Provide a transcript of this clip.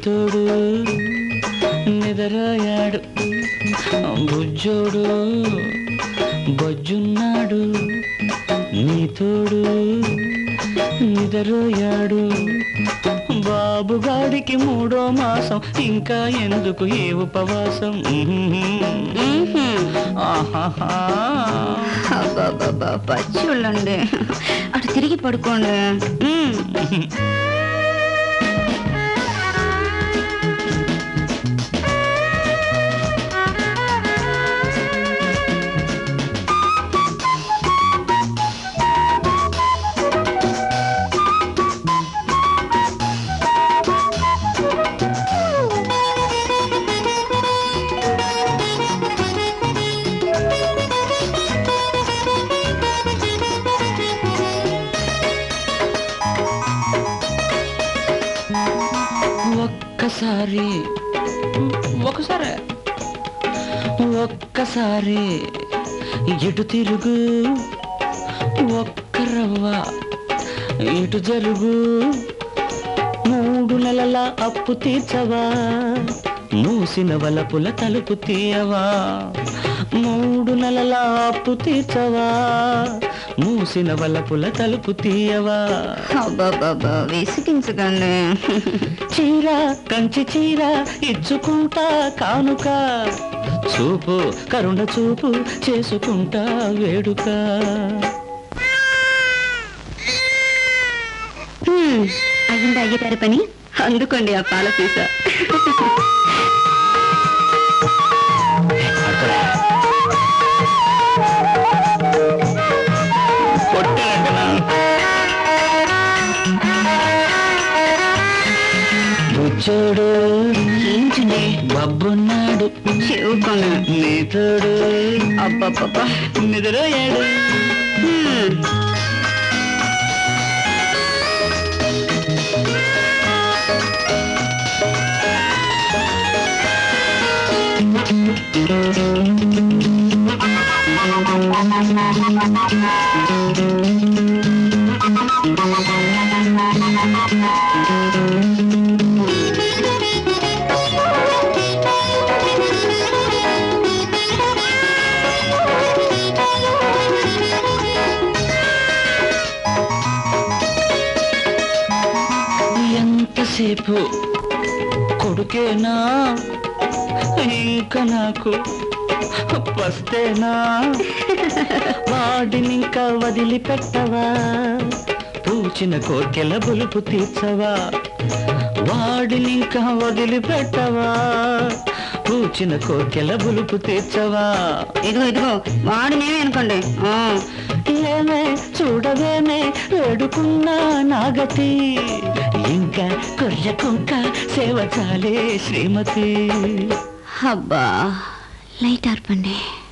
తోడు నిదరాయాడు బుజ్జోడు బొజ్జున్నాడు నీ తోడు నిదరోయాడు బాబుగాడికి మూడో మాసం ఇంకా ఎందుకు ఏ ఉపవాసం ఆహాహా. అబ్బాబ్బాబ్బా, పచ్చోళ్ళండి అటు తిరిగి పడుకోండి మ్మ్. ఒక్కసారి ఒకసారి ఒక్కసారి ఇటు తిరుగు ఒక్క రవ్వ ఇటు జరుగు మూడు నెలల అప్పు తీర్చవా మూసిన వలపుల తలుపు తీయవా మూడు నెలల అప్పు తీర్చవా మూసిన వలపుల తలుపు తీయవా అబ్బాబ్బాబ్బా, విసిగించకండి చీర కంచి చీర ఇచ్చుకుంటా కానుక చూపు కరుణ చూపు చేసుకుంటా వేడుక మ్మ్. అయ్యిందా అయ్యగారి పని అందుకోండి ఆ పాల సీసా బుజ్జోడు ఏంటండి బబ్బున్నాడు చెవుకోండి నీతోడు అబ్బబ్బబ్బా నిద్రయాడు మ్మ్. ఎంతసేపు కొడుకేనా ఇంకా నాకు పస్తేనా వాడినింకా వదిలిపెట్టవా పూచిన కోర్కెల బులుపు తీర్చవా వాడినింకా వదిలిపెట్టవా పూచిన కోర్కెల బులుపు తీర్చవా ఇదిగో ఇదిగో వాడినేమే అనుకోండి ఆ. ఏమే చూడవేమే వేడుకున్నా నాగతి ఇంకా కొర్ర కుంక సేవ చాలే శ్రీమతి అబ్బా లైట్ ఆర్పండి